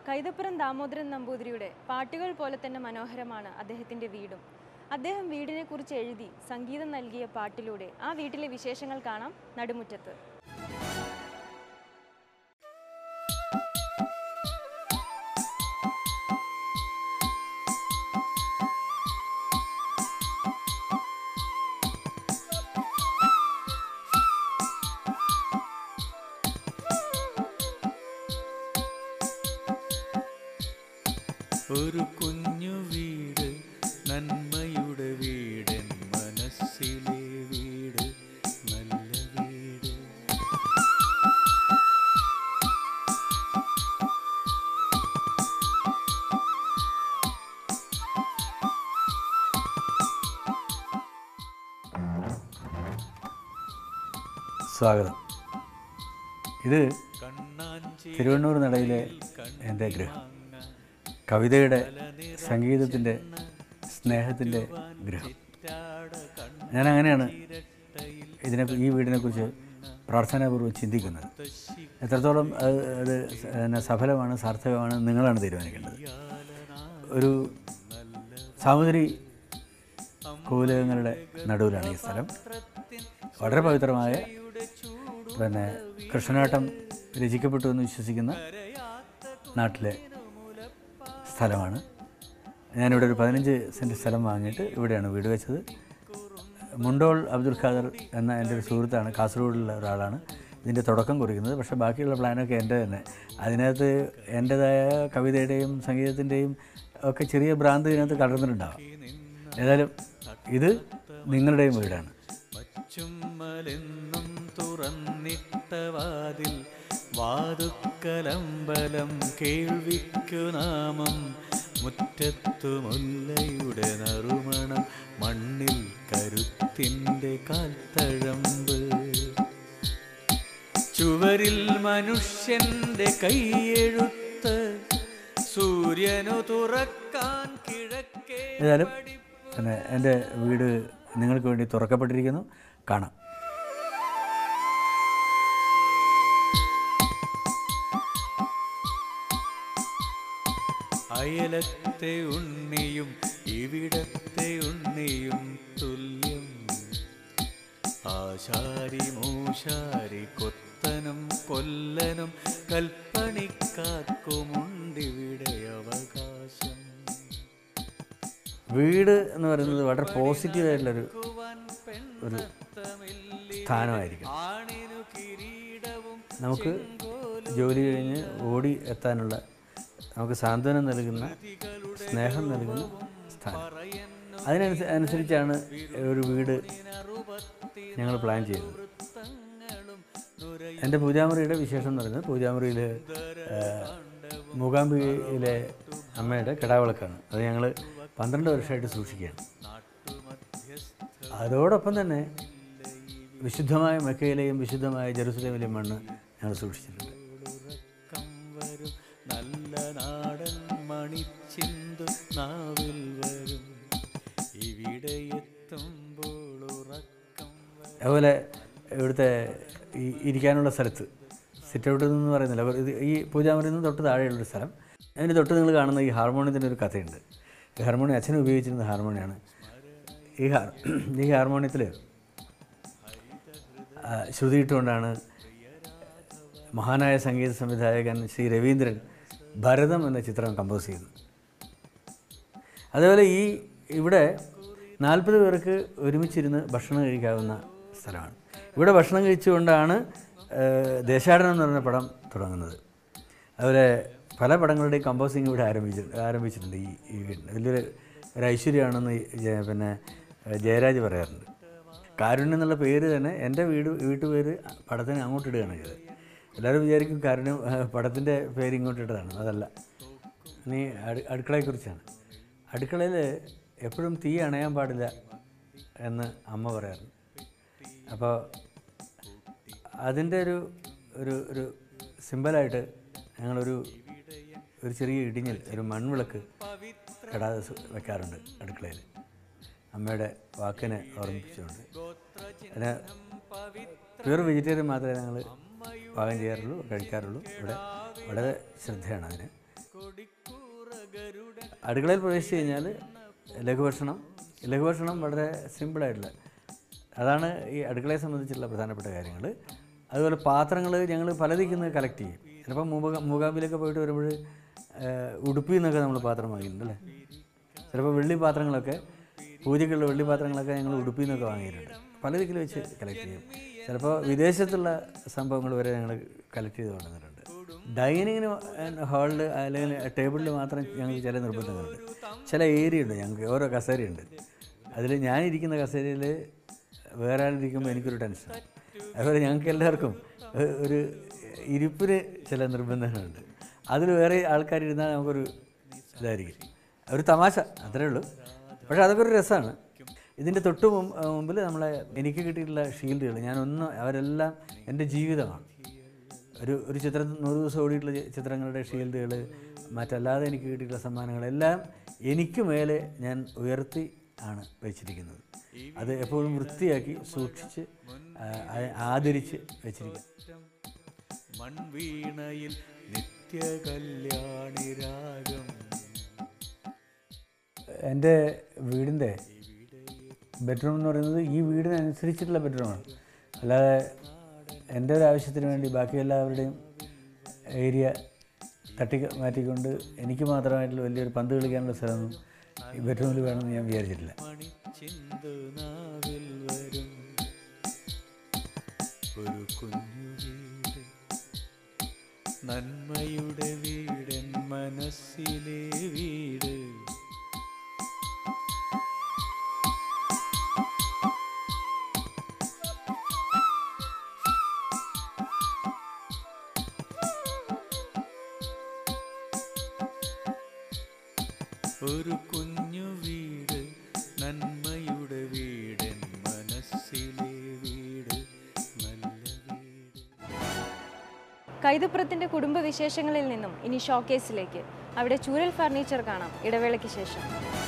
കൈതപ്പുറം ദാമോദരൻ നമ്പൂതിരിയുടെ പാട്ടുകൾ പോലെ തന്നെ മനോഹരമാണ് അദ്ദേഹത്തിൻ്റെ വീടും അദ്ദേഹം വീടിനെക്കുറിച്ച് എഴുതി സംഗീതം നൽകിയ പാട്ടിലൂടെ ആ വീട്ടിലെ വിശേഷങ്ങൾ കാണാം നടുമുറ്റത്ത് ഒരു കുഞ്ഞു വീട് നന്മയുടെ വീടൻ മനസ്സിലെ വീട് നല്ല വീട് സ്വാഗതം ഇത് കണ്ണാഞ്ചി തിരുവണ്ണൂർ നടയിലെ എൻ്റെ ഗൃഹം കവിതയുടെ സംഗീതത്തിൻ്റെ സ്നേഹത്തിൻ്റെ ഗൃഹം ഞാൻ അങ്ങനെയാണ് ഇതിനെ ഈ വീടിനെക്കുറിച്ച് പ്രാർത്ഥനാപൂർവ്വം ചിന്തിക്കുന്നത് എത്രത്തോളം അത് അത് പിന്നെ സഫലമാണ് സാർത്ഥകമാണ് നിങ്ങളാണ് തീരുമാനിക്കേണ്ടത് ഒരു സാമൂതിരി കോവിലകങ്ങളുടെ നടുവിലാണ് ഈ സ്ഥലം വളരെ പവിത്രമായ പിന്നെ കൃഷ്ണനാട്ടം രചിക്കപ്പെട്ടു എന്ന് വിശ്വസിക്കുന്ന നാട്ടിലെ സ്ഥലമാണ് ഞാനിവിടെ ഒരു പതിനഞ്ച് സെൻറ്റ് സ്ഥലം വാങ്ങിയിട്ട് ഇവിടെയാണ് വീട് വെച്ചത് മുണ്ടോൾ അബ്ദുൽ ഖാദർ എന്ന എൻ്റെ ഒരു സുഹൃത്താണ് കാസർഗോഡിലുള്ള ഒരാളാണ് ഇതിൻ്റെ തുടക്കം കുറിക്കുന്നത് പക്ഷേ ബാക്കിയുള്ള പ്ലാനൊക്കെ എൻ്റെ തന്നെ അതിനകത്ത് എൻ്റെതായ കവിതയുടെയും സംഗീതത്തിൻ്റെയും ഒക്കെ ചെറിയ ഭ്രാന്ത് ഇതിനകത്ത് കലർന്നിട്ടുണ്ടാവാം ഏതായാലും ഇത് നിങ്ങളുടെയും വീടാണ് മച്ചുമ്മലെന്നും തുറന്നിട്ട വാതിൽ വാതുക്കലമ്പലം കേൾവിക്കു നാമം മുറ്റത്തു മുല്ലയുടെ നറുമണം മണ്ണിൽ കരുത്തിൻ്റെ കാൽത്തഴമ്പ് ചുവരിൽ മനുഷ്യന്റെ കൈയെഴുത്ത് സൂര്യനു തുറക്കാൻ കിഴക്കേ ഏതായാലും പിന്നെ എൻ്റെ വീട് നിങ്ങൾക്ക് വേണ്ടി തുറക്കപ്പെട്ടിരിക്കുന്നു കാണാം അയലത്തെ ഉണ്ണിയും ഇവിടത്തെ ഉണ്ണിയും തുല്യം ആശാരി മൂശാരി കൊത്തനും കൊല്ലനും കൽപ്പണിക്കാർക്കുമുണ്ടിവിടെ അവകാശം വീട് എന്ന് പറയുന്നത് വളരെ പോസിറ്റീവായിട്ടുള്ളൊരു ഒരു സ്ഥാനമായിരിക്കും ആണിനു കിരീടവും നമുക്ക് ജോലി കഴിഞ്ഞ് ഓടി എത്താനുള്ള നമുക്ക് സാന്ത്വനം നൽകുന്ന സ്നേഹം നൽകുന്ന സ്ഥാനം അതിനനുസ അനുസരിച്ചാണ് ഒരു വീട് ഞങ്ങൾ പ്ലാൻ ചെയ്തത് എൻ്റെ പൂജാമുറിയുടെ വിശേഷം എന്ന് പറയുന്നത് പൂജാമുറിയിൽ മൂകാംബികയിലെ അമ്മയുടെ കിടാവിളക്കാണ് അത് ഞങ്ങൾ പന്ത്രണ്ട് വർഷമായിട്ട് സൂക്ഷിക്കുകയാണ് അതോടൊപ്പം തന്നെ വിശുദ്ധമായ മെക്കയിലെയും വിശുദ്ധമായ ജെറുസലേമിലെയും മണ്ണ് ഞങ്ങൾ സൂക്ഷിച്ചിട്ടുണ്ട് ഉറക്കം വരും നല്ല നാടൻ മണിച്ചിന്തു നാവിൽ വരും ഇവിടെ എത്തുമ്പോൾ ഉറക്കം വരും അതുപോലെ ഇവിടുത്തെ ഈ ഇരിക്കാനുള്ള സ്ഥലത്ത് സിറ്റ് ഔട്ട് എന്ന് പറയുന്നില്ല അപ്പോൾ ഇത് ഈ പൂജാമുറിയിൽ നിന്ന് തൊട്ട് താഴെയുള്ളൊരു സ്ഥലം അതിന് തൊട്ട് നിങ്ങൾ കാണുന്ന ഈ ഹാർമോണിയത്തിൻ്റെ ഒരു കഥയുണ്ട് ഈ ഹാർമോണിയം അച്ഛൻ ഉപയോഗിച്ചിരുന്ന ഹാർമോണിയാണ് ഈ ഹാർ ഈ ഹാർമോണിയത്തിൽ ശ്രുതി ഇട്ടുകൊണ്ടാണ് മഹാനായ സംഗീത സംവിധായകൻ ശ്രീ രവീന്ദ്രൻ ഭരതം എന്ന ചിത്രം കമ്പോസ് ചെയ്തത് അതേപോലെ ഈ ഇവിടെ നാൽപ്പത് പേർക്ക് ഒരുമിച്ചിരുന്ന് ഭക്ഷണം കഴിക്കാവുന്ന സ്ഥലമാണ് ഇവിടെ ഭക്ഷണം കഴിച്ചുകൊണ്ടാണ് ഏഹ്, ദേശാടനം എന്ന് പറയുന്ന പടം തുടങ്ങുന്നത് അതുപോലെ പല പടങ്ങളുടെയും കമ്പോസിങ് ഇവിടെ ആരംഭിച്ചു ആരംഭിച്ചിട്ടുണ്ട് ഈ ഈ വീടിന് വലിയൊരു ഒരു ഐശ്വര്യമാണെന്ന് ഈ ജയ- പിന്നെ ഏഹ്, ജയരാജ് പറയാറുണ്ട് കാരുണ്യം എന്നുള്ള പേര് തന്നെ എൻ്റെ വീട് വീട്ടുപേര് പടത്തിന് അങ്ങോട്ട് ഇടുകയാണ് ചെയ്തത് എല്ലാവരും വിചാരിക്കും കാരുണ്യം പടത്തിൻ്റെ പേര് ഇങ്ങോട്ട് ഇട്ടതാണ് അതല്ല ഇനി അടു അടുക്കളയെക്കുറിച്ചാണ് അടുക്കളയിൽ എപ്പോഴും തീ അണയാൻ പാടില്ല എന്ന് അമ്മ പറയാറുണ്ട് അപ്പോൾ അതിൻ്റെ ഒരു ഒരു ഒരു സിമ്പലായിട്ട് ഞങ്ങളൊരു ഒരു ചെറിയ ഇടിഞ്ഞൽ ഒരു മൺവിളക്ക് കെടാതെ സു- വെക്കാറുണ്ട് അടുക്കളയിൽ അമ്മയുടെ വാക്കിനെ ഓർമ്മിപ്പിച്ചുകൊണ്ട് അതിന് പ്യൂർ വെജിറ്റേറിയൻ മാത്രമേ ഞങ്ങൾ പാകം ചെയ്യാറുള്ളൂ കഴിക്കാറുള്ളൂ ഇവിടെ വളരെ ശ്രദ്ധയാണ് അതിന് കൊടിക്കൂറ ഗരുഡൻ അടുക്കളയിൽ പ്രവേശിച്ച് കഴിഞ്ഞാൽ ലഘുഭക്ഷണം ലഘുഭക്ഷണം വളരെ സിമ്പിളായിട്ടുള്ള അതാണ് ഈ അടുക്കളയെ സംബന്ധിച്ചുള്ള പ്രധാനപ്പെട്ട കാര്യങ്ങൾ അതുപോലെ പാത്രങ്ങൾ ഞങ്ങൾ പല ദിക്കുന്ന കളക്ട് ചെയ്യും ചിലപ്പോൾ മൂക മൂകാമ്പിലൊക്കെ പോയിട്ട് വരുമ്പോൾ ഉടുപ്പിൽ നിന്നൊക്കെ നമ്മൾ പാത്രം വാങ്ങിയിട്ടുണ്ട് അല്ലേ ചിലപ്പോൾ വെള്ളി പാത്രങ്ങളൊക്കെ പൂജയ്ക്കുള്ള വെള്ളി പാത്രങ്ങളൊക്കെ ഞങ്ങൾ ഉടുപ്പിൽ നിന്നൊക്കെ വാങ്ങിയിട്ടുണ്ട് പല ദിക്കിൽ വെച്ച് കളക്ട് ചെയ്യും ചിലപ്പോൾ വിദേശത്തുള്ള സംഭവങ്ങൾ വരെ ഞങ്ങൾ കളക്ട് ചെയ്ത് കൊണ്ടുവന്നിട്ടുണ്ട് ഡൈനിങ്ങിന് ഹാളിൽ അല്ലെങ്കിൽ ടേബിളിൽ മാത്രം ഞങ്ങൾക്ക് ചില നിർബന്ധങ്ങളുണ്ട് ചില ഏരിയ ഉണ്ട് ഞങ്ങൾക്ക് ഓരോ കസേരയുണ്ട് അതിൽ ഞാനിരിക്കുന്ന കസേരയിൽ വേറെ ആളിരിക്കുമ്പോൾ എനിക്കൊരു ടെൻഷൻ അതുപോലെ ഞങ്ങൾക്ക് എല്ലാവർക്കും ഒ- ഒരു ഇരിപ്പിന് ചില നിർബന്ധങ്ങളുണ്ട് അതിൽ വേറെ ആൾക്കാരിരുന്നാൽ നമുക്കൊരു ഇതായിരിക്കും ഒരു തമാശ അത്രേ ഉള്ളൂ പക്ഷേ അതൊക്കെ ഒരു രസമാണ് ഇതിൻ്റെ തൊട്ട് മുമ്പ് മുമ്പിൽ നമ്മളെ എനിക്ക് കിട്ടിയിട്ടുള്ള ഷീൽഡുകൾ ഞാനൊന്നും അവരെല്ലാം എൻ്റെ ജീവിതമാണ് ഒരു ഒരു ചിത്രം നൂറ് ദിവസം ഓടിയിട്ടുള്ള ചി- ചിത്രങ്ങളുടെ ഷീൽഡുകൾ മറ്റല്ലാതെ എനിക്ക് കിട്ടിയിട്ടുള്ള സമ്മാനങ്ങളെല്ലാം എനിക്ക് മേലെ ഞാൻ ഉയർത്തി ആണ് വെച്ചിരിക്കുന്നത് അത് എപ്പോഴും വൃത്തിയാക്കി സൂക്ഷിച്ച് ആ, ആ- ആദരിച്ച് വെച്ചിരിക്കുക മൺവീണയിൽ നിത്യ കല്യാണി രാഗം എൻ്റെ വീടിൻ്റെ ബെഡ്റൂം എന്ന് പറയുന്നത് ഈ വീടിനനുസരിച്ചിട്ടുള്ള ബെഡ്റൂമാണ് അല്ലാതെ എൻ്റെ ഒരു ആവശ്യത്തിന് വേണ്ടി ബാക്കി എല്ലാവരുടെയും ഏരിയ തട്ടി മാറ്റിക്കൊണ്ട് എനിക്ക് മാത്രമായിട്ടുള്ള വലിയൊരു പന്ത് കളിക്കാനുള്ള സ്ഥലമൊന്നും ഈ ബെഡ്റൂമിൽ വേണമെന്ന് ഞാൻ വിചാരിച്ചിട്ടില്ല മണിച്ചിന്തു നാവിൽ വരും ഒരു കുഞ്ഞു വീട് നന്മയുടെ വീടൻ മനസ്സിലെ വീട് ഒരു കുഞ്ഞു വീട് നന്മയുടെ വീടൻ മനസ്സിലെ വീട് നല്ല വീട് കൈതപ്പുറത്തിന്റെ കുടുംബവിശേഷങ്ങളിൽ നിന്നും ഇനി ഷോക്കേസിലേക്ക് അവിടെ ചൂരൽ ഫർണിച്ചർ കാണാം ഇടവേളയ്ക്ക് ശേഷം